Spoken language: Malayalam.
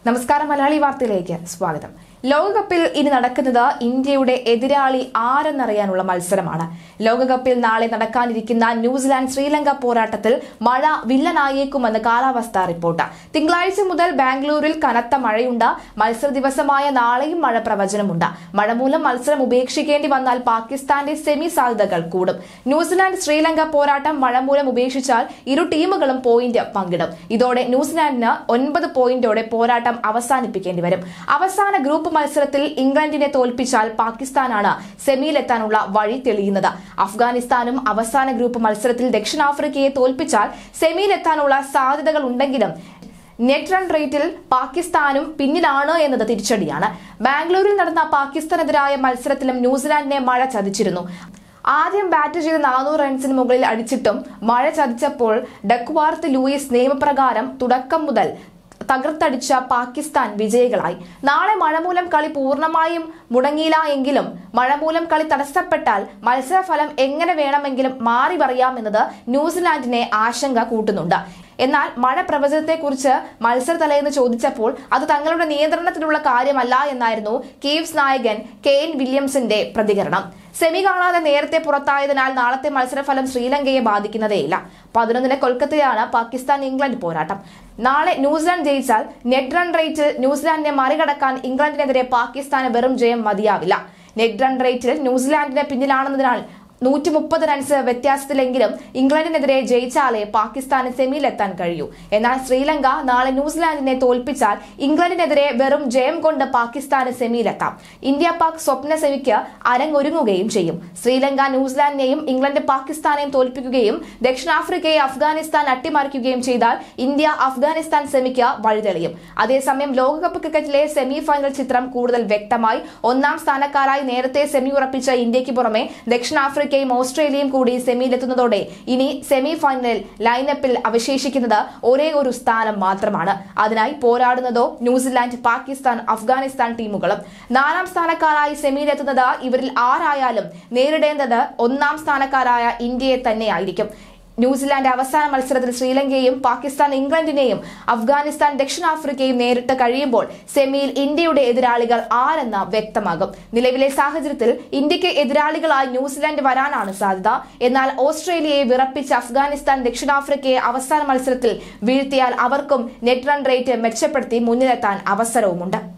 നമസ്കാരം മലയാളി വാർത്തയിലേക്ക് സ്വാഗതം ലോകകപ്പിൽ ഇനി നടക്കുന്നത് ഇന്ത്യയുടെ എതിരാളി ആരെന്നറിയാനുള്ള മത്സരമാണ് ലോകകപ്പിൽ നാളെ നടക്കാനിരിക്കുന്ന ന്യൂസിലാൻഡ് ശ്രീലങ്ക പോരാട്ടത്തിൽ മഴ വില്ലനായേക്കുമെന്ന് കാലാവസ്ഥാ റിപ്പോർട്ട് തിങ്കളാഴ്ച മുതൽ ബാംഗ്ലൂരിൽ കനത്ത മഴയുണ്ട് മത്സര ദിവസമായ നാളെയും മഴ പ്രവചനമുണ്ട് മഴ മൂലം മത്സരം ഉപേക്ഷിക്കേണ്ടി വന്നാൽ പാകിസ്ഥാന്റെ സെമി സാധ്യതകൾ കൂടും ന്യൂസിലാൻഡ് ശ്രീലങ്ക പോരാട്ടം മഴ മൂലം ഉപേക്ഷിച്ചാൽ ഇരു ടീമുകളും പോയിന്റ് പങ്കിടും ഇതോടെ ന്യൂസിലാൻഡിന് ഒൻപത് പോയിന്റോടെ പോരാട്ടം അവസാനിപ്പിക്കേണ്ടി വരും അവസാന ഗ്രൂപ്പ് മത്സരത്തിൽ ഇംഗ്ലണ്ടിനെ തോൽപ്പിച്ചാൽ പാകിസ്ഥാനാണ് സെമിയിലെത്താനുള്ള വഴി തെളിയുന്നത് അഫ്ഗാനിസ്ഥാനും അവസാന ഗ്രൂപ്പ് മത്സരത്തിൽ ദക്ഷിണാഫ്രിക്കയെ തോൽപ്പിച്ചാൽ സെമിയിലെത്താനുള്ള സാധ്യതകൾ ഉണ്ടെങ്കിലും നെറ്റ് റൺ റേറ്റിൽ പാകിസ്ഥാനും പിന്നിലാണ് എന്നത് തിരിച്ചടിയാണ് ബാംഗ്ലൂരിൽ നടന്ന പാകിസ്ഥാനെതിരായ മത്സരത്തിലും ന്യൂസിലാൻഡിനെ മഴ ചതിച്ചിരുന്നു ആദ്യം ബാറ്റ് ചെയ്ത് നാനൂറ് റൺസിന് മുകളിൽ അടിച്ചിട്ടും മഴ ചതിച്ചപ്പോൾ ഡക്വാർത്ത് ലൂയിസ് നിയമപ്രകാരം തുടക്കം മുതൽ തകർത്തടിച്ച പാകിസ്ഥാൻ വിജയികളായി നാളെ മഴ മൂലം കളി പൂർണ്ണമായും മുടങ്ങിയില്ല എങ്കിലും മഴ മൂലം കളി തടസ്സപ്പെട്ടാൽ മത്സരഫലം എങ്ങനെ വേണമെങ്കിലും മാറി പറയാമെന്നത് ന്യൂസിലാൻഡിനെ ആശങ്ക കൂട്ടുന്നുണ്ട് എന്നാൽ മഴ പ്രവചനത്തെക്കുറിച്ച് മത്സര തലേന്ന് ചോദിച്ചപ്പോൾ അത് തങ്ങളുടെ നിയന്ത്രണത്തിലുള്ള കാര്യമല്ല എന്നായിരുന്നു കീവ്സ് നായകൻ കെയ്ൻ വില്യംസിന്റെ പ്രതികരണം സെമി കാണാതെ നേരത്തെ പുറത്തായതിനാൽ നാളത്തെ മത്സരഫലം ശ്രീലങ്കയെ ബാധിക്കുന്നതേയില്ല പതിനൊന്നിന് കൊൽക്കത്തയാണ് പാകിസ്ഥാൻ ഇംഗ്ലണ്ട് പോരാട്ടം നാളെ ന്യൂസിലാൻഡ് ജയിച്ചാൽ നെറ്റ് റൺ റേറ്റിൽ ന്യൂസിലാൻഡിനെ മറികടക്കാൻ ഇംഗ്ലണ്ടിനെതിരെ പാകിസ്ഥാന് വെറും ജയം മതിയാവില്ല നെറ്റ് റൺ റേറ്റിൽ ന്യൂസിലാൻഡിന് പിന്നിലാണെന്നതിനാൽ നൂറ്റി മുപ്പത് റൺസ് വ്യത്യാസത്തിലെങ്കിലും ഇംഗ്ലണ്ടിനെതിരെ ജയിച്ചാലേ പാകിസ്ഥാന് സെമിയിലെത്താൻ കഴിയൂ എന്നാൽ ശ്രീലങ്ക നാളെ ന്യൂസിലാൻഡിനെ തോൽപ്പിച്ചാൽ ഇംഗ്ലണ്ടിനെതിരെ വെറും ജയം കൊണ്ട് പാകിസ്ഥാന് സെമിയിലെത്താം ഇന്ത്യ പാക് സ്വപ്ന സെമിക്ക് അരങ്ങൊരുങ്ങുകയും ചെയ്യും ശ്രീലങ്ക ന്യൂസിലാൻഡിനെയും ഇംഗ്ലണ്ട് പാകിസ്ഥാനെയും തോൽപ്പിക്കുകയും ദക്ഷിണാഫ്രിക്കയെ അഫ്ഗാനിസ്ഥാൻ അട്ടിമറിക്കുകയും ചെയ്താൽ ഇന്ത്യ അഫ്ഗാനിസ്ഥാൻ സെമിക്ക് വഴിതെളിയും അതേസമയം ലോകകപ്പ് ക്രിക്കറ്റിലെ സെമി ഫൈനൽ ചിത്രം കൂടുതൽ വ്യക്തമായി ഒന്നാം സ്ഥാനക്കാരായി നേരത്തെ സെമി ഉറപ്പിച്ച ഇന്ത്യക്ക് പുറമെ ദക്ഷിണാഫ്രിക്കയും ഓസ്ട്രേലിയയും കൂടി സെമിയിലെത്തുന്നതോടെ ഇനി സെമി ഫൈനലിൽ ലൈനപ്പിൽ അവശേഷിക്കുന്നത് ഒരേ ഒരു സ്ഥാനം മാത്രമാണ് അതിനായി പോരാടുന്നതോ ന്യൂസിലാൻഡ് പാകിസ്ഥാൻ അഫ്ഗാനിസ്ഥാൻ ടീമുകളും നാലാം സ്ഥാനക്കാരായി സെമിയിലെത്തുന്നത് ഇവരിൽ ആരായാലും നേരിടേണ്ടത് ഒന്നാം സ്ഥാനക്കാരായ ഇന്ത്യയെ തന്നെയായിരിക്കും ന്യൂസിലാൻഡ് അവസാന മത്സരത്തിൽ ശ്രീലങ്കയെയും പാകിസ്ഥാൻ ഇംഗ്ലണ്ടിനെയും അഫ്ഗാനിസ്ഥാൻ ദക്ഷിണാഫ്രിക്കയും നേരിട്ട് കഴിയുമ്പോൾ സെമിയിൽ ഇന്ത്യയുടെ എതിരാളികൾ ആരെന്ന് വ്യക്തമാകും നിലവിലെ സാഹചര്യത്തിൽ ഇന്ത്യക്ക് എതിരാളികളായി ന്യൂസിലാൻഡ് വരാനാണ് സാധ്യത എന്നാൽ ഓസ്ട്രേലിയയെ വിറപ്പിച്ച അഫ്ഗാനിസ്ഥാൻ ദക്ഷിണാഫ്രിക്കയെ അവസാന മത്സരത്തിൽ വീഴ്ത്തിയാൽ അവർക്കും നെറ്റ് റൺ റേറ്റ് മെച്ചപ്പെടുത്തി മുന്നിലെത്താൻ അവസരവുമുണ്ട്